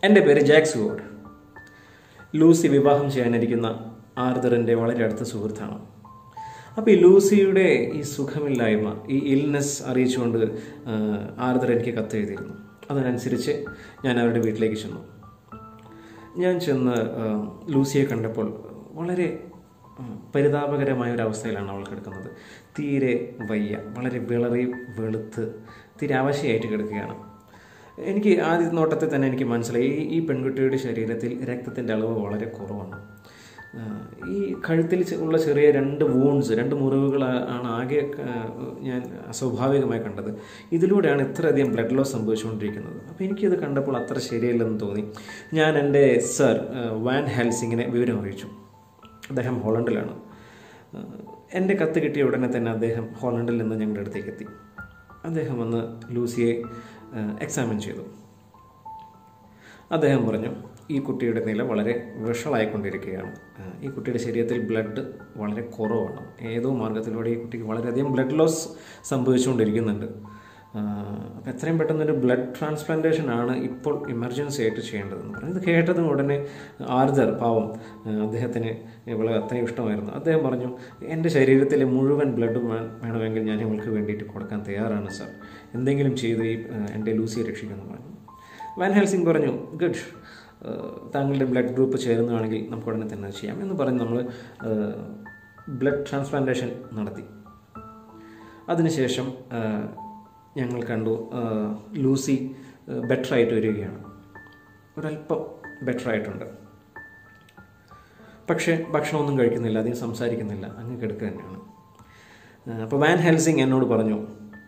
എൻ്റെ പേര് jacks God Lucy വിവാഹം ചെയ്യാനിരിക്കുന്ന ആർദറിൻ്റെ വളരെ അടുത്ത സുഹൃത്താണ് അപ്പോൾ ഈ ലൂസിയുടെ ഈ സുഖമില്ലായ്മ ഈ ഇൽനെസ് അറിയിച്ചുകൊണ്ട് ആ, ആർദർ എനിക്ക് കത്തെഴുതിയിരുന്നു അതിനനുസരിച്ച് ഞാൻ അവരുടെ വീട്ടിലേക്ക് ചെന്നു ഞാൻ ചെന്ന് ആ, ലൂസിയെ കണ്ടപ്പോൾ വളരെ ആ, പരിതാപകരമായ ഒരു അവസ്ഥയിലാണ് അവൾ കിടക്കുന്നത് തീരെ വയ്യ വളരെ വിളറി വെളുത്ത് തീരെ അവശയായിട്ട് കിടക്കുകയാണ് എനിക്ക് ആദ്യ നോട്ടത്തിൽ തന്നെ എനിക്ക് മനസ്സിലായി ഈ- ഈ പെൺകുട്ടിയുടെ ശരീരത്തിൽ രക്തത്തിൻ്റെ അളവ് വളരെ കുറവാണ് ആ, ഈ കഴുത്തിൽ ചെ- ഉള്ള ചെറിയ രണ്ട് വൂൺസ് രണ്ട് മുറിവുകൾ ആണ് ആകെ ആ, ഞാൻ അസ്വാഭാവികമായി കണ്ടത് ഇതിലൂടെയാണ് ഇത്രയധികം ബ്ലഡ് ലോസ് സംഭവിച്ചുകൊണ്ടിരിക്കുന്നത് അപ്പോൾ എനിക്കിത് കണ്ടപ്പോൾ അത്ര ശരിയല്ലെന്ന് തോന്നി ഞാൻ എൻ്റെ സർ ആ, വാൻ ഹെൽസിങ്ങിനെ വിവരം അറിയിച്ചു അദ്ദേഹം ഹോളണ്ടിലാണ് ആ, എൻ്റെ കത്ത് കിട്ടിയ ഉടനെ തന്നെ അദ്ദേഹം ഹോളണ്ടിൽ നിന്ന് ഞങ്ങളുടെ അടുത്തേക്ക് എത്തി അദ്ദേഹം വന്ന് ലൂസിയെ ആ, എക്സാമിൻ ചെയ്തു അദ്ദേഹം പറഞ്ഞു ഈ കുട്ടിയുടെ നില വളരെ വഷളായിക്കൊണ്ടിരിക്കുകയാണ് ആ, ഈ കുട്ടിയുടെ ശരീരത്തിൽ ബ്ലഡ് വളരെ കുറവാണ് ഏതോ മാർഗത്തിലൂടെ ഈ കുട്ടിക്ക് വളരെയധികം ബ്ലഡ് ലോസ് സംഭവിച്ചുകൊണ്ടിരിക്കുന്നുണ്ട് അപ്പം എത്രയും പെട്ടെന്നൊരു ബ്ലഡ് ട്രാൻസ്പ്ലാന്റേഷൻ ആണ് ഇപ്പോൾ ഇമർജൻസി ആയിട്ട് ചെയ്യേണ്ടതെന്ന് പറഞ്ഞു ഇത് കേട്ടതും ഉടനെ ആർദർ പാവം ആ, അദ്ദേഹത്തിന് ഇവളെ അത്രയും ഇഷ്ടമായിരുന്നു അദ്ദേഹം പറഞ്ഞു എൻ്റെ ശരീരത്തിലെ മുഴുവൻ ബ്ലഡ് വേണമെങ്കിൽ ഞാൻ ഇവൾക്ക് വേണ്ടിയിട്ട് കൊടുക്കാൻ തയ്യാറാണ് സാർ എന്തെങ്കിലും ചെയ്ത് ഈ ആ, എൻ്റെ ലൂസിയെ രക്ഷിക്കുമെന്ന് പറഞ്ഞു വാൻ ഹെൽസിംഗ് പറഞ്ഞു ഗുഡ് താങ്കളുടെ ബ്ലഡ് ഗ്രൂപ്പ് ചേരുന്നതാണെങ്കിൽ നമുക്ക് ഉടനെ തന്നെ അത് ചെയ്യാം എന്ന് പറഞ്ഞ് നമ്മൾ ബ്ലഡ് ട്രാൻസ്പ്ലാന്റേഷൻ നടത്തി അതിനുശേഷം ആ, ഞങ്ങൾ കണ്ടു ആ, ലൂസി ബെറ്റർ ആയിട്ട് വരികയാണ് ഒരല്പം ബെറ്റർ ആയിട്ടുണ്ട് പക്ഷേ ഭക്ഷണമൊന്നും കഴിക്കുന്നില്ല അധികം സംസാരിക്കുന്നില്ല അങ്ങ് കിടക്കുക തന്നെയാണ് അപ്പോൾ വാൻ ഹെൽസിംഗ് എന്നോട് പറഞ്ഞു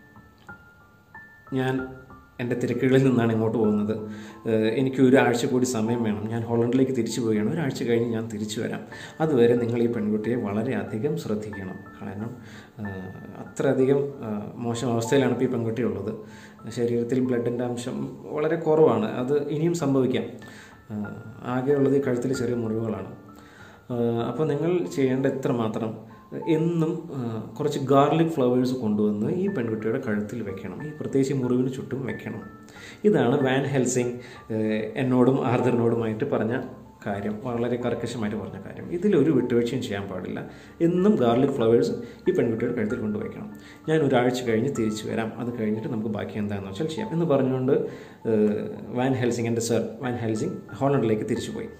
ഞാൻ എൻ്റെ തിരക്കുകളിൽ നിന്നാണ് ഇങ്ങോട്ട് പോകുന്നത് ഏഹ് എനിക്ക് ഒരാഴ്ച കൂടി സമയം വേണം ഞാൻ ഹോളണ്ടിലേക്ക് തിരിച്ചു പോവുകയാണ് ഒരാഴ്ച കഴിഞ്ഞ് ഞാൻ തിരിച്ചു വരാം അതുവരെ നിങ്ങൾ ഈ പെൺകുട്ടിയെ വളരെയധികം ശ്രദ്ധിക്കണം കാരണം ഏഹ് അത്രയധികം ഏഹ് മോശം അവസ്ഥയിലാണ് ഇപ്പോൾ ഈ പെൺകുട്ടി ഉള്ളത് ശരീരത്തിൽ ബ്ലഡിൻ്റെ അംശം വളരെ കുറവാണ് അത് ഇനിയും സംഭവിക്കാം ഏഹ് ആകെയുള്ളത് ഈ കഴുത്തിൽ ചെറിയ മുറിവുകളാണ് അപ്പോൾ നിങ്ങൾ ചെയ്യേണ്ട എത്ര മാത്രം എന്നും ആ, കുറച്ച് ഗാർലിക് ഫ്ലവേഴ്സ് കൊണ്ടുവന്ന് ഈ പെൺകുട്ടിയുടെ കഴുത്തിൽ വെക്കണം ഈ പ്രത്യേകിച്ച് ഈ മുറിവിന് ചുറ്റും വെക്കണം ഇതാണ് വാൻ ഹെൽസിങ് ഏഹ്, എന്നോടും ആർദറിനോടുമായിട്ട് പറഞ്ഞ കാര്യം വളരെ കർക്കശമായിട്ട് പറഞ്ഞ കാര്യം ഇതിലൊരു വിട്ടുവീഴ്ചയും ചെയ്യാൻ പാടില്ല എന്നും ഗാർലിക് ഫ്ലവേഴ്സ് ഈ പെൺകുട്ടിയുടെ കഴുത്തിൽ കൊണ്ടുവയ്ക്കണം ഞാൻ ഒരാഴ്ച കഴിഞ്ഞ് തിരിച്ചു വരാം അത് കഴിഞ്ഞിട്ട് നമുക്ക് ബാക്കി എന്താണെന്ന് വെച്ചാൽ ചെയ്യാം എന്ന് പറഞ്ഞുകൊണ്ട് ഏഹ്, വാൻ ഹെൽസിങ് എൻ്റെ സർ വാൻ ഹെൽസിങ് ഹോളണ്ടിലേക്ക് തിരിച്ചു പോയി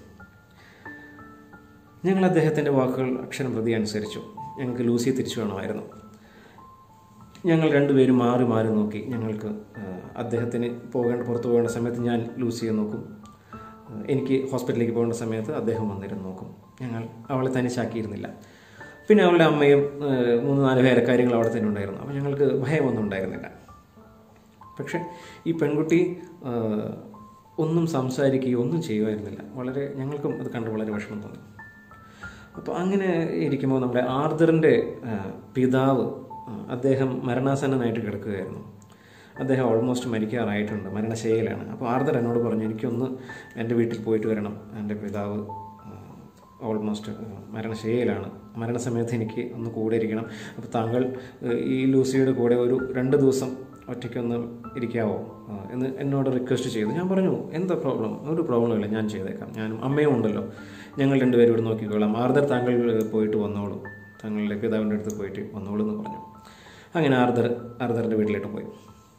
ഞങ്ങൾ അദ്ദേഹത്തിൻ്റെ വാക്കുകൾ അക്ഷരം പ്രതി അനുസരിച്ചു ഞങ്ങൾക്ക് ലൂസിയെ തിരിച്ചു വേണമായിരുന്നു ഞങ്ങൾ രണ്ടുപേരും മാറി മാറി നോക്കി ഞങ്ങൾക്ക് ആ, അദ്ദേഹത്തിന് പോകേണ്ട പുറത്ത് പോകേണ്ട സമയത്ത് ഞാൻ ലൂസിയെ നോക്കും ആ, എനിക്ക് ഹോസ്പിറ്റലിലേക്ക് പോകേണ്ട സമയത്ത് അദ്ദേഹം വന്നിരുന്ന് നോക്കും ഞങ്ങൾ അവളെ തനിച്ചാക്കിയിരുന്നില്ല പിന്നെ അവളുടെ അമ്മയും ആ, മൂന്ന് നാല് പേരെ കാര്യങ്ങൾ അവിടെ തന്നെ ഉണ്ടായിരുന്നു അപ്പോൾ ഞങ്ങൾക്ക് ഭയമൊന്നും ഉണ്ടായിരുന്നില്ല പക്ഷെ ഈ പെൺകുട്ടി ആ, ഒന്നും സംസാരിക്കുകയോ ഒന്നും ചെയ്യുമായിരുന്നില്ല വളരെ ഞങ്ങൾക്കും അത് കണ്ട് വളരെ വിഷമം തോന്നി അപ്പോൾ അങ്ങനെ ഇരിക്കുമ്പോൾ നമ്മുടെ ആർദറിൻ്റെ ആ, പിതാവ് ആ, അദ്ദേഹം മരണാസന്നനായിട്ട് കിടക്കുകയായിരുന്നു അദ്ദേഹം ഓൾമോസ്റ്റ് മരിക്കാറായിട്ടുണ്ട് മരണശൈലിയാണ് അപ്പോൾ ആർദർ എന്നോട് പറഞ്ഞു എനിക്കൊന്ന് എൻ്റെ വീട്ടിൽ പോയിട്ട് വരണം എൻ്റെ പിതാവ് ഓൾമോസ്റ്റ് മരണശൈലിയാണ് മരണസമയത്ത് എനിക്ക് ഒന്ന് കൂടെ ഇരിക്കണം അപ്പോൾ താങ്കൾ ആ, ഈ ലൂസിയുടെ കൂടെ ഒരു രണ്ട് ദിവസം ഒറ്റയ്ക്കൊന്ന് ഇരിക്കാവോ ആ, എന്ന് എന്നോട് റിക്വസ്റ്റ് ചെയ്തു ഞാൻ പറഞ്ഞു എന്താ പ്രോബ്ലം ഒരു പ്രോബ്ലം ഇല്ല ഞാൻ ചെയ്തേക്കാം ഞാനും അമ്മയും ഉണ്ടല്ലോ ഞങ്ങൾ രണ്ടുപേരും ഇവിടെ നോക്കിക്കോളാം ആർദർ താങ്കൾ പോയിട്ട് വന്നോളൂ താങ്കളുടെ പിതാവിൻ്റെ അടുത്ത് പോയിട്ട് വന്നോളൂ എന്ന് പറഞ്ഞു അങ്ങനെ ആർദർ ആർദറിൻ്റെ വീട്ടിലേക്ക് പോയി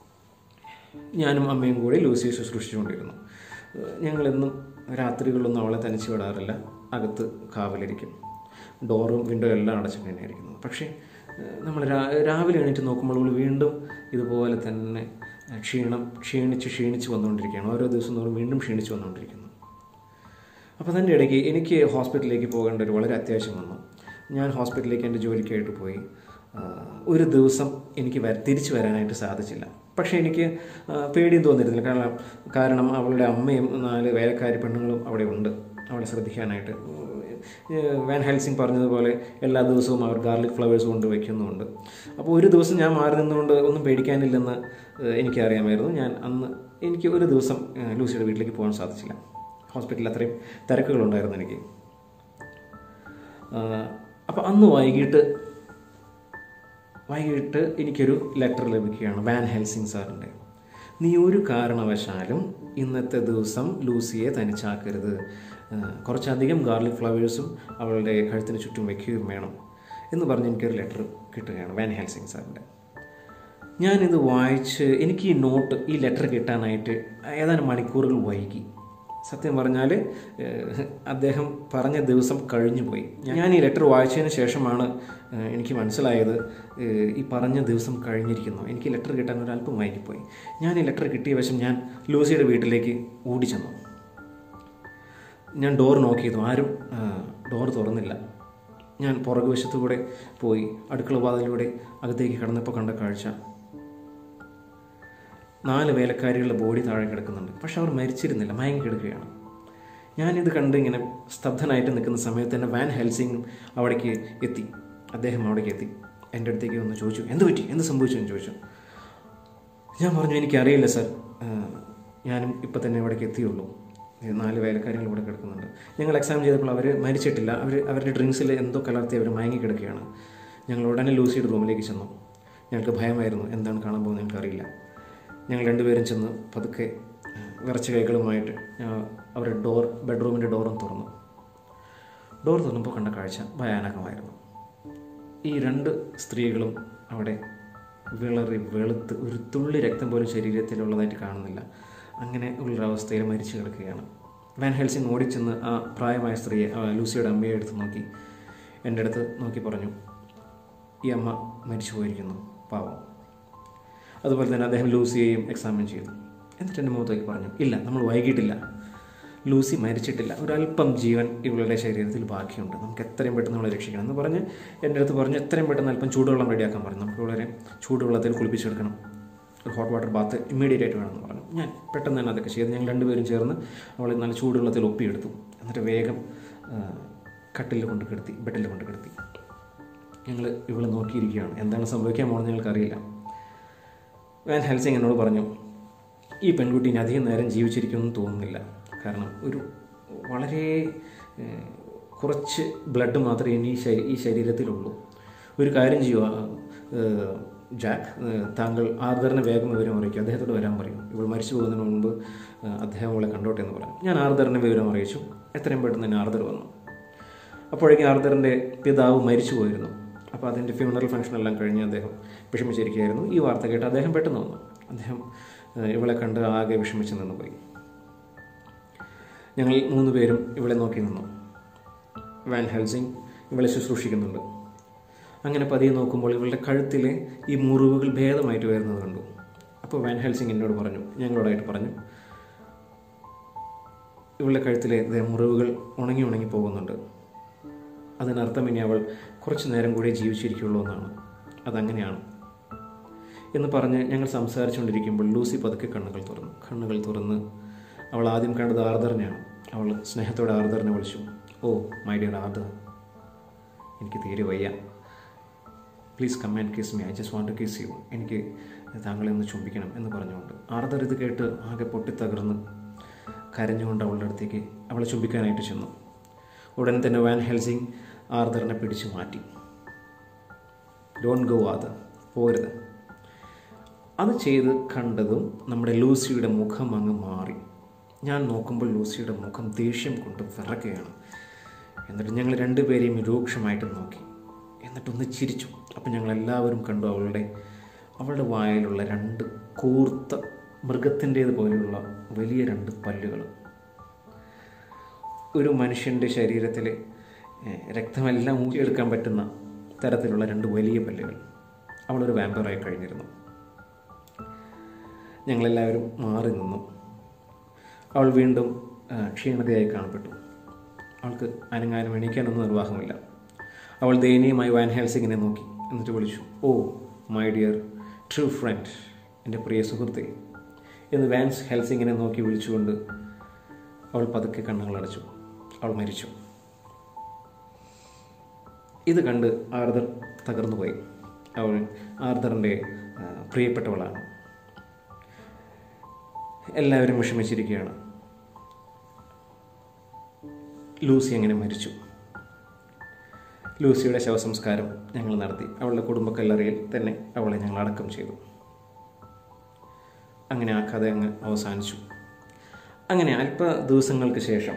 ഞാനും അമ്മയും കൂടി ലൂസിയെ ശുശ്രൂഷിച്ചുകൊണ്ടിരുന്നു ഏഹ് ഞങ്ങളെന്നും രാത്രികളിലൊന്നും അവളെ തനിച്ച് വിടാറില്ല അകത്ത് കാവലിരിക്കും ഡോറും വിൻഡോ എല്ലാം അടച്ചിട്ട് തന്നെയായിരിക്കുന്നത് പക്ഷേ ഏഹ് നമ്മൾ രാ രാവിലെ എണീറ്റ് നോക്കുമ്പോൾ അവൾ വീണ്ടും ഇതുപോലെ തന്നെ ക്ഷീണം ക്ഷീണിച്ച് ക്ഷീണിച്ച് വന്നുകൊണ്ടിരിക്കുകയാണ് ഓരോ ദിവസം തോറും വീണ്ടും ക്ഷീണിച്ച് വന്നുകൊണ്ടിരിക്കുന്നു അപ്പോൾ അതിൻ്റെ ഇടയ്ക്ക് എനിക്ക് ഹോസ്പിറ്റലിലേക്ക് പോകേണ്ട ഒരു വളരെ അത്യാവശ്യം വന്നു ഞാൻ ഹോസ്പിറ്റലിലേക്ക് എൻ്റെ ജോലിക്കായിട്ട് പോയി ആ, ഒരു ദിവസം എനിക്ക് വര തിരിച്ചു വരാനായിട്ട് സാധിച്ചില്ല പക്ഷേ എനിക്ക് ആ, പേടിയും തോന്നിയിരുന്നില്ല കാരണം കാരണം അവളുടെ അമ്മയും നാല് വേലക്കാരി പെണ്ണുങ്ങളും അവിടെ ഉണ്ട് അവളെ ശ്രദ്ധിക്കാനായിട്ട് ഏഹ് വാൻ ഹെൽസിംഗ് പറഞ്ഞതുപോലെ എല്ലാ ദിവസവും അവർ ഗാർലിക് ഫ്ലവേഴ്സ് കൊണ്ട് വയ്ക്കുന്നുമുണ്ട് അപ്പോൾ ഒരു ദിവസം ഞാൻ മാറി നിന്നുകൊണ്ട് ഒന്നും പേടിക്കാനില്ലെന്ന് ഏഹ് എനിക്കറിയാമായിരുന്നു ഞാൻ അന്ന് എനിക്ക് ഒരു ദിവസം ഏഹ് ലൂസിയുടെ വീട്ടിലേക്ക് പോകാൻ സാധിച്ചില്ല ഹോസ്പിറ്റലിൽ അത്രയും തിരക്കുകളുണ്ടായിരുന്നു എനിക്ക് അപ്പോൾ അന്ന് വൈകിട്ട് വൈകിട്ട് എനിക്കൊരു ലെറ്റർ ലഭിക്കുകയാണ് വാൻ ഹെൽസിംഗ് സാറിൻ്റെ നീ ഒരു കാരണവശാലും ഇന്നത്തെ ദിവസം ലൂസിയെ തനിച്ചാക്കരുത് ആ, കുറച്ചധികം ഗാർലിക് ഫ്ലവേഴ്സും അവളുടെ കഴുത്തിന് ചുറ്റും വയ്ക്കുകയും വേണം എന്ന് പറഞ്ഞ് എനിക്കൊരു ലെറ്റർ കിട്ടുകയാണ് വാൻ ഹെൽസിങ് സാറിൻ്റെ ഞാനിത് വായിച്ച് എനിക്ക് ഈ നോട്ട് ഈ ലെറ്റർ കിട്ടാനായിട്ട് ഏതാനും മണിക്കൂറുകൾ വൈകി സത്യം പറഞ്ഞാൽ ഏഹ്, അദ്ദേഹം പറഞ്ഞ ദിവസം കഴിഞ്ഞു പോയി ഞാൻ ഈ ലെറ്റർ വായിച്ചതിന് ശേഷമാണ് ഏഹ്, എനിക്ക് മനസ്സിലായത് ഏഹ്, ഈ പറഞ്ഞ ദിവസം കഴിഞ്ഞിരിക്കുന്നു എനിക്ക് ലെറ്റർ കിട്ടാൻ ഒരു അല്പം വൈകിപ്പോയി ഞാൻ ഈ ലെറ്റർ കിട്ടിയ വശം ഞാൻ ലൂസിയുടെ വീട്ടിലേക്ക് ഓടിച്ചെന്നു ഞാൻ ഡോർ നോക്കിയതും ആരും ഡോർ തുറന്നില്ല ഞാൻ പുറകുവശത്തു കൂടെ പോയി അടുക്കള വാതിലൂടെ അകത്തേക്ക് കടന്നപ്പോൾ കണ്ട കാഴ്ച നാല് വേലക്കാരികളുടെ ബോഡി താഴെ കിടക്കുന്നുണ്ട് പക്ഷെ അവർ മരിച്ചിരുന്നില്ല മയങ്ങി കിടക്കുകയാണ് ഞാനിത് കണ്ട് ഇങ്ങനെ സ്തബ്ധനായിട്ട് നിൽക്കുന്ന സമയത്ത് തന്നെ വാൻ ഹെൽസിംഗ് അവിടേക്ക് എത്തി അദ്ദേഹം അവിടേക്ക് എത്തി എൻ്റെ അടുത്തേക്ക് വന്ന് ചോദിച്ചു എന്ത് പറ്റി എന്ത് സംഭവിച്ചു എന്ന് ചോദിച്ചു ഞാൻ പറഞ്ഞു എനിക്കറിയില്ല സർ ഞാനും ഇപ്പം തന്നെ ഇവിടേക്ക് എത്തിയുള്ളൂ ഈ നാല് വേലക്കാരികൾ ഇവിടെ കിടക്കുന്നുണ്ട് ഞങ്ങൾ എക്സാം ചെയ്തപ്പോൾ അവർ മരിച്ചിട്ടില്ല അവർ അവരുടെ ഡ്രിങ്ക്സിൽ എന്തോ കലർത്തി അവർ മയങ്ങി കിടക്കുകയാണ് ഞങ്ങൾ ഉടനെ ലൂസിയുടെ റൂമിലേക്ക് ചെന്നു ഞങ്ങൾക്ക് ഭയമായിരുന്നു എന്താണ് കാണാൻ പോകുന്നത് ഞങ്ങൾക്കറിയില്ല ഞങ്ങൾ രണ്ടുപേരും ചെന്ന് പതുക്കെ വിറച്ച കൈകളുമായിട്ട് ഞാൻ അവരുടെ ഡോർ ബെഡ്റൂമിൻ്റെ ഡോറും തുറന്നു ഡോർ തുറന്നപ്പോൾ കണ്ട കാഴ്ച ഭയാനകമായിരുന്നു ഈ രണ്ട് സ്ത്രീകളും അവിടെ വിളറി വെളുത്ത് ഒരു തുള്ളി രക്തം പോലും ശരീരത്തിലുള്ളതായിട്ട് കാണുന്നില്ല അങ്ങനെ ഉള്ളൊരവസ്ഥയിൽ മരിച്ചു കിടക്കുകയാണ് വാൻ ഹെൽസിങ് ഓടിച്ചെന്ന് ആ പ്രായമായ സ്ത്രീയെ ആ ലൂസിയുടെ അമ്മയെ എടുത്ത് നോക്കി എൻ്റെ അടുത്ത് നോക്കി പറഞ്ഞു ഈ അമ്മ മരിച്ചു പോയിരിക്കുന്നു പാവം അതുപോലെ തന്നെ അദ്ദേഹം ലൂസിയെയും എക്സാമിൻ ചെയ്തു എന്നിട്ട് എൻ്റെ മുഖത്തേക്ക് പറഞ്ഞു ഇല്ല നമ്മൾ വൈകിട്ടില്ല ലൂസി മരിച്ചിട്ടില്ല ഒരല്പം ജീവൻ ഇവളുടെ ശരീരത്തിൽ ബാക്കിയുണ്ട് നമുക്ക് എത്രയും പെട്ടെന്ന് അവളെ രക്ഷിക്കണം എന്ന് പറഞ്ഞ് എൻ്റെ അടുത്ത് പറഞ്ഞു എത്രയും പെട്ടെന്ന് അല്പം ചൂടുവെള്ളം റെഡിയാക്കാൻ പറഞ്ഞു നമുക്ക് വളരെ ചൂടുവെള്ളത്തിൽ കുളിപ്പിച്ചെടുക്കണം ഒരു ഹോട്ട് വാട്ടർ ബാത്ത് ഇമ്മീഡിയറ്റ് ആയിട്ട് വേണമെന്ന് പറഞ്ഞു ഞാൻ പെട്ടെന്ന് തന്നെ അതൊക്കെ ചെയ്ത് ഞങ്ങൾ രണ്ടുപേരും ചേർന്ന് അവളെ നല്ല ചൂടുവെള്ളത്തിൽ ഒപ്പിയെടുത്തു എന്നിട്ട് വേഗം ആ, കട്ടിലിൽ കൊണ്ട് കിടത്തി ബെഡിൽ കൊണ്ട് കിടത്തി ഞങ്ങൾ ഇവളെ നോക്കിയിരിക്കുകയാണ് എന്താണ് സംഭവിക്കാൻ പോകുന്നത് ഞങ്ങൾക്കറിയില്ല വാൻ ഹെൽസിങ് എന്നോട് പറഞ്ഞു ഈ പെൺകുട്ടി ഇനി അധികം നേരം ജീവിച്ചിരിക്കുമെന്ന് തോന്നുന്നില്ല കാരണം ഒരു വളരെ ഏഹ്, കുറച്ച് ബ്ലഡ് മാത്രമേ ഇനി ഈ ശരീ ഈ ശരീരത്തിലുള്ളൂ ഒരു കാര്യം ചെയ്യുക ഏഹ്, ജാക്ക് ഏഹ്, താങ്കൾ ആർദറിനെ വേഗം വിവരം അറിയിക്കും അദ്ദേഹത്തോട് വരാൻ പറയും ഇവൾ മരിച്ചു പോകുന്നതിന് മുൻപ് ഏഹ്, അദ്ദേഹം അവളെ കണ്ടോട്ടെ എന്ന് പറഞ്ഞു ഞാൻ ആർദറിനെ വിവരം അറിയിച്ചു എത്രയും പെട്ടെന്ന് തന്നെ ആർദർ വന്നു അപ്പോഴേക്കും ആർദറിൻ്റെ പിതാവ് മരിച്ചു പോയിരുന്നു അപ്പോൾ അതിൻ്റെ ഫ്യൂണറൽ ഫംഗ്ഷൻ എല്ലാം കഴിഞ്ഞ് അദ്ദേഹം വിഷമിച്ചിരിക്കുകയായിരുന്നു ഈ വാർത്ത കേട്ട് അദ്ദേഹം പെട്ടെന്ന് വന്നു അദ്ദേഹം ഏഹ്, ഇവളെ കണ്ട് ആകെ വിഷമിച്ച് നിന്ന് പോയി ഞങ്ങൾ മൂന്ന് പേരും ഇവളെ നോക്കി നിന്നു വാൻ ഹെൽസിങ് ഇവളെ ശുശ്രൂഷിക്കുന്നുണ്ട് അങ്ങനെ പതിയെ നോക്കുമ്പോൾ ഇവളുടെ കഴുത്തിലെ ഈ മുറിവുകൾ ഭേദമായിട്ട് വരുന്നത് കണ്ടു അപ്പോൾ വാൻ ഹെൽസിങ് എന്നോട് പറഞ്ഞു ഞങ്ങളോടായിട്ട് പറഞ്ഞു ഇവളുടെ കഴുത്തിലെ ദേ മുറിവുകൾ ഉണങ്ങി ഉണങ്ങി പോകുന്നുണ്ട് അതിനർത്ഥം ഇനി അവൾ കുറച്ച് നേരം കൂടി ജീവിച്ചിരിക്കുള്ളൂ എന്നാണ് അതങ്ങനെയാണ് എന്ന് പറഞ്ഞ് ഞങ്ങൾ സംസാരിച്ചുകൊണ്ടിരിക്കുമ്പോൾ ലൂസി പതുക്കെ കണ്ണുകൾ തുറന്നു കണ്ണുകൾ തുറന്ന് അവൾ ആദ്യം കണ്ടത് ആർദറിനെയാണ് അവൾ സ്നേഹത്തോടെ ആർദറിനെ വിളിച്ചു ഓ മൈ ഡിയർ ആർദർ എനിക്ക് തീരെ വയ്യ please come and kiss me I just want to kiss you എനിക്ക് താങ്കളെ ഒന്ന് ചുംബിക്കണം എന്ന് പറഞ്ഞുകൊണ്ട് ആർദർ ഇത് കേട്ട് ആകെ പൊട്ടിത്തകർന്ന് കരഞ്ഞുകൊണ്ട് അവളുടെ അടുത്തേക്ക് അവളെ ചുംബിക്കാനായിട്ട് ചെന്നു ഉടൻ തന്നെ വാൻ ഹെൽസിങ് ആർദറിനെ പിടിച്ചു മാറ്റി ഡോണ്ട് ഗോ ആദർ പോരുത് അത് ചെയ്ത് കണ്ടതും നമ്മുടെ ലൂസിയുടെ മുഖം അങ്ങ് മാറി ഞാൻ നോക്കുമ്പോൾ ലൂസിയുടെ മുഖം ദേഷ്യം കൊണ്ട് വിറക്കുകയാണ് എന്നിട്ട് ഞങ്ങൾ രണ്ടുപേരെയും രൂക്ഷമായിട്ട് നോക്കി എന്നിട്ടൊന്ന് ചിരിച്ചു അപ്പം ഞങ്ങൾ എല്ലാവരും കണ്ടു അവളുടെ അവളുടെ വായിലുള്ള രണ്ട് കൂർത്ത മൃഗത്തിൻ്റേത് പോലെയുള്ള വലിയ രണ്ട് പല്ലുകൾ ഒരു മനുഷ്യൻ്റെ ശരീരത്തിലെ ഏഹ്, രക്തമെല്ലാം ഊറ്റിയെടുക്കാൻ പറ്റുന്ന തരത്തിലുള്ള രണ്ട് വലിയ പല്ലുകൾ അവളൊരു വാമ്പറായി കഴിഞ്ഞിരുന്നു ഞങ്ങളെല്ലാവരും മാറി നിന്നു അവൾ വീണ്ടും ആ, ക്ഷീണതയായി കാണപ്പെട്ടു അവൾക്ക് അനങ്ങാനും എണീക്കാനൊന്നും നിർവാഹമില്ല അവൾ ദയനീയമായി വാൻ ഹെൽസിങ്ങിനെ നോക്കി എന്നിട്ട് വിളിച്ചു oh my dear true friend എൻ്റെ പ്രിയ സുഹൃത്തെ എന്ന് വാൻസ് ഹെൽസിങ്ങിനെ നോക്കി വിളിച്ചുകൊണ്ട് അവൾ പതുക്കെ കണ്ണുകളടച്ചു അവൾ മരിച്ചു ഇത് കണ്ട് ആർദർ തകർന്നുപോയി അവൾ ആർദറിൻ്റെ ആ, പ്രിയപ്പെട്ടവളാണ് എല്ലാവരും വിഷമിച്ചിരിക്കുകയാണ് ലൂസി അങ്ങനെ മരിച്ചു ലൂസിയുടെ ശവസംസ്കാരം ഞങ്ങൾ നടത്തി അവളുടെ കുടുംബക്കല്ലറയിൽ തന്നെ അവളെ ഞങ്ങൾ അടക്കം ചെയ്തു അങ്ങനെ ആ കഥ അങ്ങ് അവസാനിച്ചു അങ്ങനെ അല്പ ദിവസങ്ങൾക്ക് ശേഷം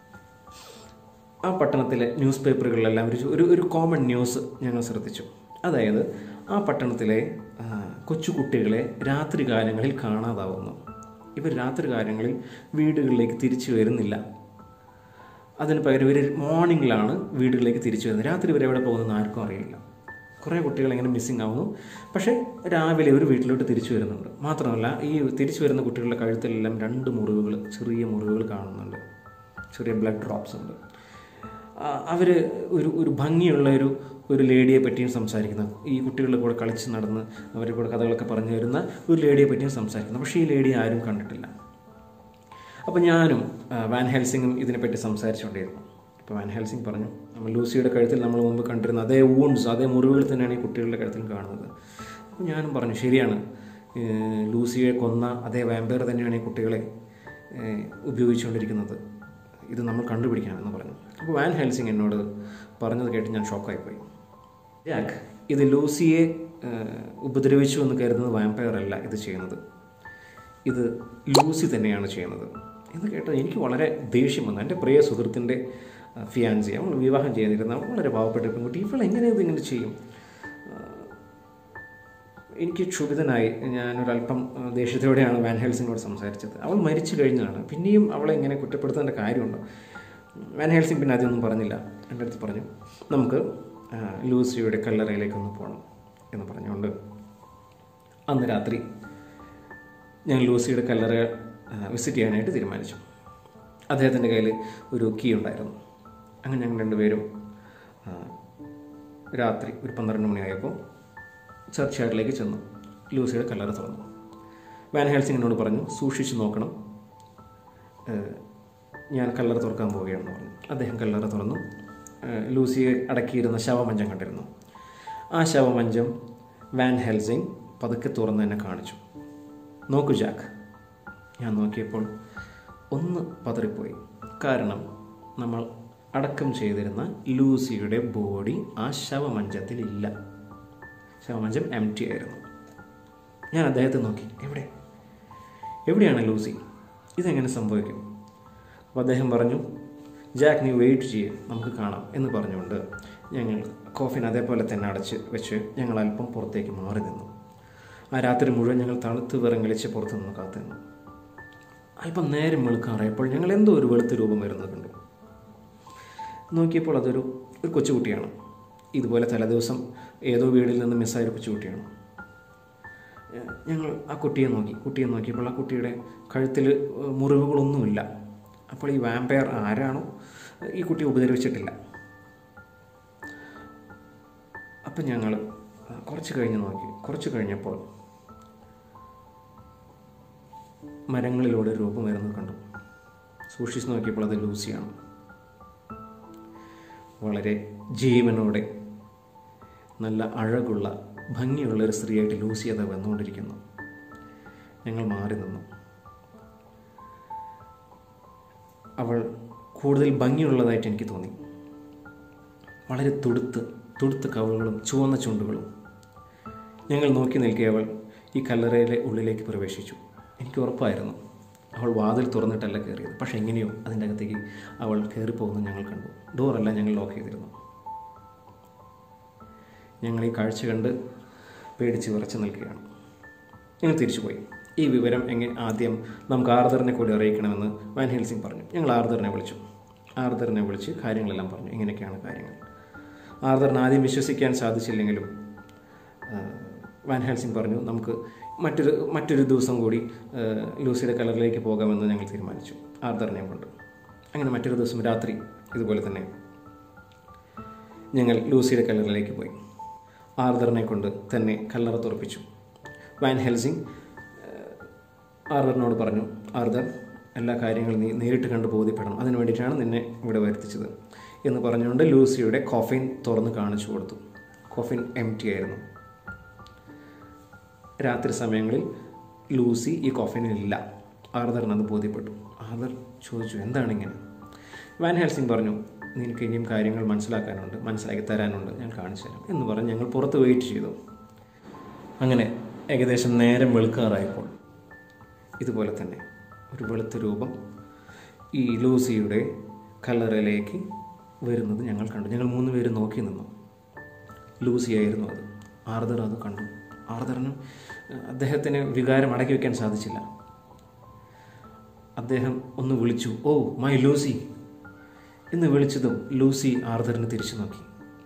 ആ പട്ടണത്തിലെ ന്യൂസ് പേപ്പറുകളിലെല്ലാം ഒരു ഒരു ഒരു കോമൺ ന്യൂസ് ഞങ്ങൾ ശ്രദ്ധിച്ചു അതായത് ആ പട്ടണത്തിലെ ആ, കൊച്ചുകുട്ടികളെ രാത്രി കാലങ്ങളിൽ കാണാതാവുന്നു ഇവർ രാത്രി കാലങ്ങളിൽ വീടുകളിലേക്ക് തിരിച്ചു വരുന്നില്ല അതിന് പകരം ഇവർ മോർണിംഗിലാണ് വീടുകളിലേക്ക് തിരിച്ചു വരുന്നത് രാത്രി ഇവർ എവിടെ പോകുന്നതെന്ന് ആർക്കും അറിയില്ല കുറേ കുട്ടികൾ ഇങ്ങനെ മിസ്സിംഗ് ആവുന്നു പക്ഷേ രാവിലെ ഇവർ വീട്ടിലോട്ട് തിരിച്ചു വരുന്നുണ്ട് മാത്രമല്ല ഈ തിരിച്ചു വരുന്ന കുട്ടികളുടെ കഴുത്തിലെല്ലാം രണ്ട് മുറിവുകൾ ചെറിയ മുറിവുകൾ കാണുന്നുണ്ട് ചെറിയ ബ്ലഡ് ഡ്രോപ്സ് ഉണ്ട് അവർ ഒരു ഒരു ഭംഗിയുള്ള ഒരു ഒരു ലേഡിയെ പറ്റിയും സംസാരിക്കുന്ന ഈ കുട്ടികളുടെ കൂടെ കളിച്ച് നടന്ന് അവരുടെ കൂടെ കഥകളൊക്കെ പറഞ്ഞു വരുന്ന ഒരു ലേഡിയെ പറ്റിയും സംസാരിക്കുന്നത് പക്ഷേ ഈ ലേഡി ആരും കണ്ടിട്ടില്ല അപ്പോൾ ഞാനും ആ, വാൻ ഹെൽസിങ്ങും ഇതിനെപ്പറ്റി സംസാരിച്ചുകൊണ്ടിരുന്നു അപ്പോൾ വാൻ ഹെൽസിങ് പറഞ്ഞു നമ്മൾ ലൂസിയുടെ കഴുത്തിൽ നമ്മൾ മുമ്പ് കണ്ടിരുന്ന അതേ വൂൺസ് അതേ മുറിവുകൾ തന്നെയാണ് ഈ കുട്ടികളുടെ കഴുത്തിൽ കാണുന്നത് അപ്പോൾ ഞാനും പറഞ്ഞു ശരിയാണ് ഏ, ലൂസിയെ കൊന്ന അതേ വാമ്പയർ തന്നെയാണ് ഈ കുട്ടികളെ ഏ, ഉപയോഗിച്ചുകൊണ്ടിരിക്കുന്നത് ഇത് നമ്മൾ കണ്ടുപിടിക്കാമെന്ന് പറഞ്ഞു അപ്പോൾ വാൻ ഹെൽസിങ് എന്നോട് പറഞ്ഞത് കേട്ട് ഞാൻ ഷോക്കായിപ്പോയി ജാക്ക് ഇത് ലൂസിയെ ഏ, ഉപദ്രവിച്ചു എന്ന് കരുതുന്നത് വാമ്പയർ അല്ല ഇത് ചെയ്യുന്നത് ഇത് ലൂസി തന്നെയാണ് ചെയ്യുന്നത് എന്ന് കേട്ടത് എനിക്ക് വളരെ ദേഷ്യം വന്നു എൻ്റെ പ്രിയ സുഹൃത്തിൻ്റെ ഫിയാൻസി അവൾ വിവാഹം ചെയ്തിരുന്ന അവൾ വളരെ പാവപ്പെട്ട പെൺകുട്ടി ഇവൾ എങ്ങനെ ഇത് ഇങ്ങനെ ചെയ്യും ആ, എനിക്ക് ക്ഷുഭിതനായി ഞാനൊരല്പം ആ, ദേഷ്യത്തോടെയാണ് വാൻ ഹെൽസിനോട് സംസാരിച്ചത് അവൾ മരിച്ചു കഴിഞ്ഞതാണ് പിന്നെയും അവളെ ഇങ്ങനെ കുറ്റപ്പെടുത്തേണ്ട കാര്യമുണ്ടോ വാൻ ഹെൽസിങ് പിന്നെ അതൊന്നും പറഞ്ഞില്ല എൻ്റെ അടുത്ത് പറഞ്ഞു നമുക്ക് ആ, ലൂസിയുടെ കല്ലറയിലേക്കൊന്ന് പോകണം എന്ന് പറഞ്ഞുകൊണ്ട് അന്ന് രാത്രി ഞങ്ങൾ ലൂസിയുടെ കല്ലറ വിസിറ്റ് ചെയ്യാനായിട്ട് തീരുമാനിച്ചു അദ്ദേഹത്തിൻ്റെ കയ്യിൽ ഒരു കീ ഉണ്ടായിരുന്നു അങ്ങനെ ഞങ്ങൾ രണ്ടുപേരും ആ, രാത്രി ഒരു പന്ത്രണ്ട് മണിയായപ്പോൾ ചർച്ച് യാർഡിലേക്ക് ചെന്നു ലൂസിയുടെ കല്ലറ തുറന്നു വാൻ ഹെൽസിങ്ങിനോട് പറഞ്ഞു സൂക്ഷിച്ച് നോക്കണം ഏഹ്, ഞാൻ കല്ലറ തുറക്കാൻ പോവുകയാണെന്ന് പറഞ്ഞു അദ്ദേഹം കല്ലറ തുറന്നു ഏഹ്, ലൂസിയെ അടക്കിയിരുന്ന ശവമഞ്ചം കണ്ടിരുന്നു ആ ശവമഞ്ചം വാൻ ഹെൽസിങ് പതുക്കെ തുറന്ന് എന്നെ കാണിച്ചു നോക്കൂ ജാക്ക് ഞാൻ നോക്കിയപ്പോൾ ഒന്ന് പതറിപ്പോയി കാരണം നമ്മൾ അടക്കം ചെയ്തിരുന്ന ലൂസിയുടെ ബോഡി ആ ശവമഞ്ചത്തിലില്ല ശവമഞ്ചം എം ടി ആയിരുന്നു ഞാൻ അദ്ദേഹത്തെ നോക്കി എവിടെ എവിടെയാണ് ലൂസി ഇതെങ്ങനെ സംഭവിക്കും അപ്പോൾ അദ്ദേഹം പറഞ്ഞു ജാക്ക് നീ വെയിറ്റ് ചെയ്യേ നമുക്ക് കാണാം എന്ന് പറഞ്ഞുകൊണ്ട് ഞങ്ങൾ കോഫിൻ അതേപോലെ തന്നെ അടച്ച് വെച്ച് ഞങ്ങൾ അല്പം പുറത്തേക്ക് മാറി നിന്നു ആ രാത്രി മുഴുവൻ ഞങ്ങൾ തണുത്ത് വിറങ്ങലിച്ച് പുറത്ത് നിന്ന് കാത്തു നിന്നു അല്പം നേരം വെളുക്കാറായപ്പോൾ ഞങ്ങൾ എന്തോ ഒരു വെളുത്ത രൂപം വരുന്നത് കണ്ടു നോക്കിയപ്പോൾ അതൊരു ഒരു കൊച്ചുകുട്ടിയാണ് ഇതുപോലെ തലേദിവസം ഏതോ വീടിൽ നിന്ന് മിസ്സായ ഒരു കൊച്ചുകുട്ടിയാണ് ഏഹ് ഞങ്ങൾ ആ കുട്ടിയെ നോക്കി കുട്ടിയെ നോക്കിയപ്പോൾ ആ കുട്ടിയുടെ കഴുത്തിൽ ഏഹ് മുറിവുകളൊന്നുമില്ല അപ്പോൾ ഈ വാമ്പയർ ആരാണോ ഈ കുട്ടിയെ ഉപദ്രവിച്ചിട്ടില്ല അപ്പം ഞങ്ങൾ കുറച്ച് കഴിഞ്ഞ് നോക്കി കുറച്ച് കഴിഞ്ഞപ്പോൾ മരങ്ങളിലൂടെ ഒരു രൂപം വരുന്നത് കണ്ടു സൂക്ഷിച്ച് നോക്കിയപ്പോൾ അത് ലൂസിയാണ് വളരെ ജീവനോടെ നല്ല അഴകുള്ള ഭംഗിയുള്ള ഒരു സ്ത്രീയായിട്ട് ലൂസി അത് വന്നുകൊണ്ടിരിക്കുന്നു ഞങ്ങൾ മാറി നിന്നു അവൾ കൂടുതൽ ഭംഗിയുള്ളതായിട്ട് എനിക്ക് തോന്നി വളരെ തുടുത്ത് തുടുത്ത കവളുകളും ചുവന്ന ചുണ്ടുകളും ഞങ്ങൾ നോക്കി നിൽക്കെ അവൾ ഈ കല്ലറയിലെ ഉള്ളിലേക്ക് പ്രവേശിച്ചു എനിക്ക് ഉറപ്പായിരുന്നു അവൾ വാതിൽ തുറന്നിട്ടല്ല കയറിയത് പക്ഷെ എങ്ങനെയോ അതിൻ്റെ അകത്തേക്ക് അവൾ കയറിപ്പോകുന്നത് ഞങ്ങൾ കണ്ടു ഡോറെല്ലാം ഞങ്ങൾ ലോക്ക് ചെയ്തിരുന്നു ഞങ്ങൾ ഈ കാഴ്ച കണ്ട് പേടിച്ച് വിറച്ച് നിൽക്കുകയാണ് ഞങ്ങൾ തിരിച്ചുപോയി ഈ വിവരം എങ്ങനെ ആദ്യം നമുക്ക് ആർദറിനെ കൂടി അറിയിക്കണമെന്ന് വാൻ ഹെൽസിംഗ് പറഞ്ഞു ഞങ്ങൾ ആർദറിനെ വിളിച്ചു ആർദറിനെ വിളിച്ച് കാര്യങ്ങളെല്ലാം പറഞ്ഞു ഇങ്ങനെയൊക്കെയാണ് കാര്യങ്ങൾ ആർദറിന് ആദ്യം വിശ്വസിക്കാൻ സാധിച്ചില്ലെങ്കിലും ആ, വാൻ ഹെൽസിംഗ് പറഞ്ഞു നമുക്ക് മറ്റൊരു മറ്റൊരു ദിവസം കൂടി ആ, ലൂസിയുടെ കലറിലേക്ക് പോകാമെന്ന് ഞങ്ങൾ തീരുമാനിച്ചു ആർദറിനെയും കൊണ്ട് അങ്ങനെ മറ്റൊരു ദിവസം രാത്രി ഇതുപോലെ തന്നെ ഞങ്ങൾ ലൂസിയുടെ കല്ലറിലേക്ക് പോയി ആർദറിനെ കൊണ്ട് തന്നെ കല്ലറ തുറപ്പിച്ചു വാൻ ഹെൽസിംഗ് ആർദറിനോട് പറഞ്ഞു ആർദർ എല്ലാ കാര്യങ്ങളും നീ നേരിട്ട് കണ്ട് ബോധ്യപ്പെടണം അതിനു വേണ്ടിയിട്ടാണ് നിന്നെ ഇവിടെ വരുത്തിച്ചത് എന്ന് പറഞ്ഞുകൊണ്ട് ലൂസിയുടെ കോഫിൻ തുറന്ന് കാണിച്ചു കൊടുത്തു കോഫിൻ എം ടി ആയിരുന്നു രാത്രി സമയങ്ങളിൽ ലൂസി ഈ കോഫിനിലില്ല ആർദറിന് അത് ബോധ്യപ്പെട്ടു ആർദർ ചോദിച്ചു എന്താണ് ഇങ്ങനെ വാൻ ഹെൽസിംഗ് പറഞ്ഞു നിനക്ക് ഇനിയും കാര്യങ്ങൾ മനസ്സിലാക്കാനുണ്ട് മനസ്സിലാക്കി തരാനുണ്ട് ഞാൻ കാണിച്ചു തരാം എന്ന് പറഞ്ഞ് ഞങ്ങൾ പുറത്ത് വെയിറ്റ് ചെയ്തു അങ്ങനെ ഏകദേശം നേരം വെളുക്കാറായപ്പോൾ ഇതുപോലെ തന്നെ ഒരു വെളുത്ത രൂപം ഈ ലൂസിയുടെ കല്ലറയിലേക്ക് വരുന്നത് ഞങ്ങൾ കണ്ടു ഞങ്ങൾ മൂന്ന് പേര് നോക്കി നിന്നു ലൂസിയായിരുന്നു അത് ആർദർ അത് കണ്ടു ആർദറിനും ഏഹ്, അദ്ദേഹത്തിന് വികാരം അടക്കി വയ്ക്കാൻ സാധിച്ചില്ല അദ്ദേഹം ഒന്ന് വിളിച്ചു ഓ മൈ ലൂസി എന്ന് വിളിച്ചതും ലൂസി ആർദറിനെ തിരിച്ചു നോക്കി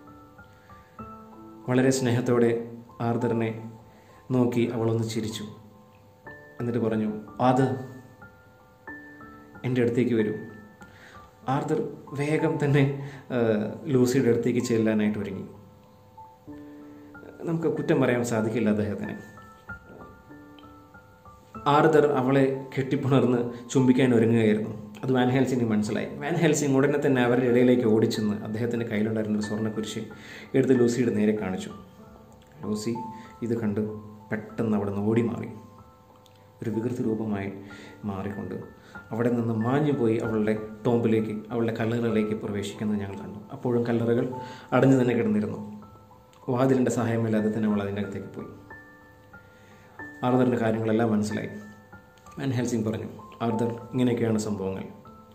വളരെ സ്നേഹത്തോടെ ആർദറിനെ നോക്കി അവളൊന്ന് ചിരിച്ചു എന്നിട്ട് പറഞ്ഞു ആദർ എൻ്റെ അടുത്തേക്ക് വരൂ ആർദർ വേഗം തന്നെ ആ, ലൂസിയുടെ അടുത്തേക്ക് ചെല്ലാനായിട്ട് ഒരുങ്ങി നമുക്ക് കുറ്റം പറയാൻ സാധിക്കില്ല അദ്ദേഹത്തിന് ആർദർ അവളെ കെട്ടിപ്പുണർന്ന് ചുംബിക്കാൻ ഒരുങ്ങുകയായിരുന്നു അത് വാൻ ഹെൽസിംഗ് മനസ്സിലായി വാൻ ഹെൽസിംഗ് ഉടനെ തന്നെ അവരുടെ ഇടയിലേക്ക് ഓടിച്ചെന്ന് അദ്ദേഹത്തിൻ്റെ കയ്യിലുണ്ടായിരുന്ന ഒരു സ്വർണ്ണക്കുരിശ് എടുത്ത് ലൂസിയുടെ നേരെ കാണിച്ചു ലൂസി ഇത് കണ്ട് പെട്ടെന്ന് അവിടെ നിന്ന് ഓടി മാറി ഒരു വികൃതി രൂപമായി മാറിക്കൊണ്ട് അവിടെ നിന്ന് മാഞ്ഞുപോയി അവളുടെ ടോമ്പിലേക്ക് അവളുടെ കല്ലറയിലേക്ക് പ്രവേശിക്കുന്നത് ഞങ്ങൾ കണ്ടു അപ്പോഴും കല്ലറകൾ അടഞ്ഞു തന്നെ കിടന്നിരുന്നു വാതിലിൻ്റെ സഹായമില്ലാതെ തന്നെ അവൾ അതിൻ്റെ അകത്തേക്ക് പോയി ആർദറിൻ്റെ കാര്യങ്ങളെല്ലാം മനസ്സിലായി വാൻ ഹെൽസിംഗ് പറഞ്ഞു ആർദർ ഇങ്ങനെയൊക്കെയാണ് സംഭവങ്ങൾ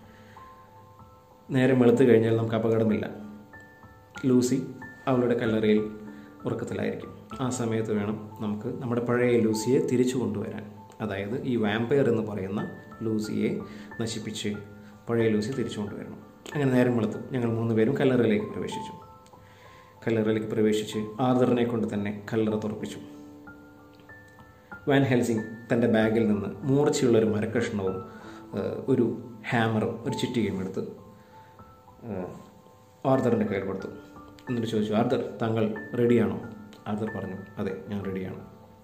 നേരം വെളുത്തു കഴിഞ്ഞാൽ നമുക്ക് അപകടമില്ല ലൂസി അവളുടെ കല്ലറയിൽ ഉറക്കത്തിലായിരിക്കും ആ സമയത്ത് വേണം നമുക്ക് നമ്മുടെ പഴയ ലൂസിയെ തിരിച്ചു കൊണ്ടുവരാൻ അതായത് ഈ വാമ്പയർ എന്ന് പറയുന്ന ലൂസിയെ നശിപ്പിച്ച് പഴയ ലൂസി തിരിച്ചു കൊണ്ടുവരണം അങ്ങനെ നേരം വെളുത്തു ഞങ്ങൾ മൂന്ന് പേരും കല്ലറയിലേക്ക് പ്രവേശിച്ചു കല്ലറയിലേക്ക് പ്രവേശിച്ച് ആർദറിനെ കൊണ്ട് തന്നെ കല്ലറ തുറപ്പിച്ചു വാൻ ഹെൽസിംഗ് തൻ്റെ ബാഗിൽ നിന്ന് മൂർച്ചയുള്ള ഒരു മരക്കഷ്ണവും ഏഹ്, ഒരു ഹാമറും ഒരു ചിറ്റികയും എടുത്ത് ഏഹ്, ആർദറിൻ്റെ കയ്യിൽ കൊടുത്തു എന്നിട്ട് ചോദിച്ചു ആർദർ താങ്കൾ റെഡിയാണോ ആർദർ പറഞ്ഞു അതെ ഞാൻ റെഡിയാണ്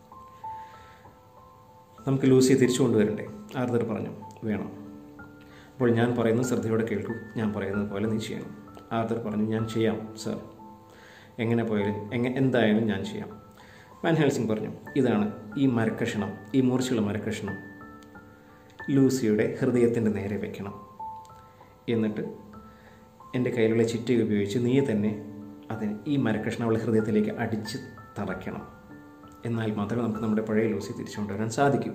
നമുക്ക് ലൂസിയെ തിരിച്ചു കൊണ്ടുവരണ്ടേ ആർദർ പറഞ്ഞു വേണം അപ്പോൾ ഞാൻ പറയുന്നത് ശ്രദ്ധയോടെ കേൾക്കൂ ഞാൻ പറയുന്നത് പോലെ നീ ചെയ്യണം ആർദർ പറഞ്ഞു ഞാൻ ചെയ്യാം സർ എങ്ങനെ പോയാലും എങ്ങനെ എന്തായാലും ഞാൻ ചെയ്യാം വാൻ ഹെൽസിംഗ് പറഞ്ഞു ഇതാണ് ഈ മരക്കഷണം ഈ മൂർച്ചയുള്ള മരക്കഷണം ലൂസിയുടെ ഹൃദയത്തിൻ്റെ നേരെ വെക്കണം എന്നിട്ട് എൻ്റെ കയ്യിലുള്ള ചിറ്റ ഉപയോഗിച്ച് നീ തന്നെ അതിന് ഈ മരക്കഷ്ണം അവളുടെ ഹൃദയത്തിലേക്ക് അടിച്ച് തറയ്ക്കണം എന്നാൽ മാത്രമേ നമുക്ക് നമ്മുടെ പഴയ ലൂസി തിരിച്ചു കൊണ്ടുവരാൻ സാധിക്കൂ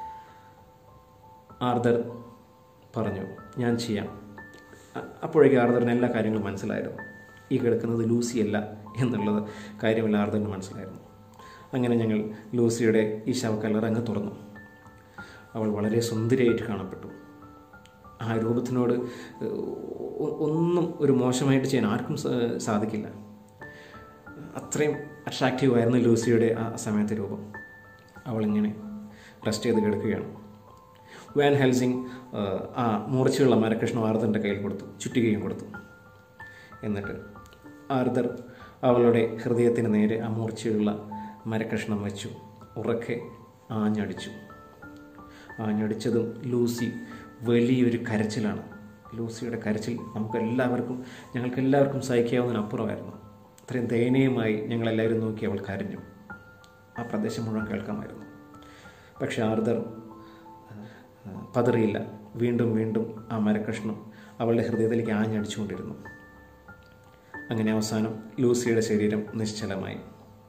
ആർദർ പറഞ്ഞു ഞാൻ ചെയ്യാം അ- അപ്പോഴേക്കും ആർദറിന് എല്ലാ കാര്യങ്ങളും മനസ്സിലായിരുന്നു ഈ കിടക്കുന്നത് ലൂസിയല്ല എന്നുള്ളത് കാര്യമില്ല ആർദറിന് മനസ്സിലായിരുന്നു അങ്ങനെ ഞങ്ങൾ ലൂസിയുടെ ഈ ശവക്കല്ലറ അങ്ങ് തുറന്നു അവൾ വളരെ സുന്ദരിയായിട്ട് കാണപ്പെട്ടു ആ രൂപത്തിനോട് ഒ- ഒന്നും ഒരു മോശമായിട്ട് ചെയ്യാൻ ആർക്കും സ- സാധിക്കില്ല അത്രയും അട്രാക്റ്റീവ് ആയിരുന്നു ലൂസിയുടെ ആ സമയത്തെ രൂപം അവളിങ്ങനെ റെസ്റ്റ് ചെയ്ത് കിടക്കുകയാണ് വാൻ ഹെൽസിംഗ് ആ, ആ മൂർച്ചയുള്ള മരകൃഷ്ണ ആർദറിൻ്റെ കയ്യിൽ കൊടുത്തു ചുറ്റികയും കൊടുത്തു എന്നിട്ട് ആർദർ അവളുടെ ഹൃദയത്തിന് നേരെ ആ മൂർച്ചയുള്ള മരകഷ്ണം വെച്ചു ഉറക്കെ ആഞ്ഞടിച്ചു ആഞ്ഞടിച്ചതും ലൂസി വലിയൊരു കരച്ചിലാണ് ലൂസിയുടെ കരച്ചിൽ നമുക്ക് എല്ലാവർക്കും ഞങ്ങൾക്ക് എല്ലാവർക്കും സഹിക്കാവുന്നതിനപ്പുറമായിരുന്നു അത്രയും ദയനീയമായി ഞങ്ങളെല്ലാവരും നോക്കി അവൾ കരഞ്ഞു ആ പ്രദേശം മുഴുവൻ കേൾക്കാമായിരുന്നു പക്ഷെ ആർദർ ആ, പതറിയില്ല വീണ്ടും വീണ്ടും ആ മരക്കഷ്ണം അവളുടെ ഹൃദയത്തിലേക്ക് ആഞ്ഞടിച്ചുകൊണ്ടിരുന്നു അങ്ങനെ അവസാനം ലൂസിയുടെ ശരീരം നിശ്ചലമായി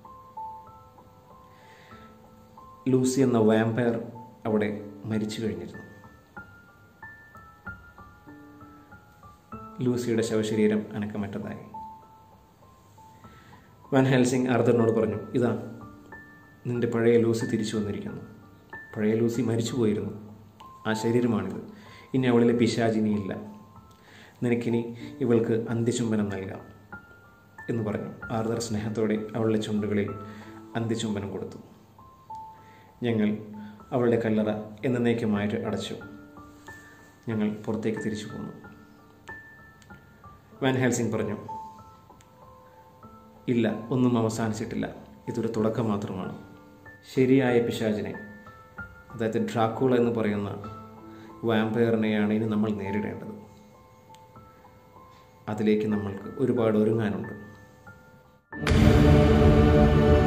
ലൂസി എന്ന വാമ്പയർ അവിടെ മരിച്ചു കഴിഞ്ഞിരുന്നു ലൂസിയുടെ ശവശരീരം അനക്കമറ്റതായി വാൻ ഹെൽസിംഗ് ആർദറിനോട് പറഞ്ഞു ഇതാ നിന്റെ പഴയ ലൂസി തിരിച്ചു വന്നിരിക്കുന്നു പഴയ ലൂസി മരിച്ചു പോയിരുന്നു ആ ശരീരമാണിത് ഇനി അവളിലെ പിശാചിനിയില്ല നിനക്കിനി ഇവൾക്ക് അന്ത്യചുംബനം നൽകാം എന്ന് പറഞ്ഞു ആർദർ സ്നേഹത്തോടെ അവളുടെ ചുണ്ടുകളിൽ അന്ത്യചുംബനം കൊടുത്തു ഞങ്ങൾ അവളുടെ കല്ലറ എന്നേക്കുമായിട്ട് അടച്ചു ഞങ്ങൾ പുറത്തേക്ക് തിരിച്ചു പോന്നു വാൻ ഹെൽസിംഗ് പറഞ്ഞു ഇല്ല ഒന്നും അവസാനിച്ചിട്ടില്ല ഇതൊരു തുടക്കം മാത്രമാണ് ശരിയായ പിശാചിനെ അതായത് ഡ്രാക്കുള എന്ന് പറയുന്ന വാമ്പയറിനെയാണ് ഇനി നമ്മൾ നേരിടേണ്ടത് അതിലേക്ക് നമ്മൾക്ക് ഒരുപാട് ഒരുങ്ങാനുണ്ട്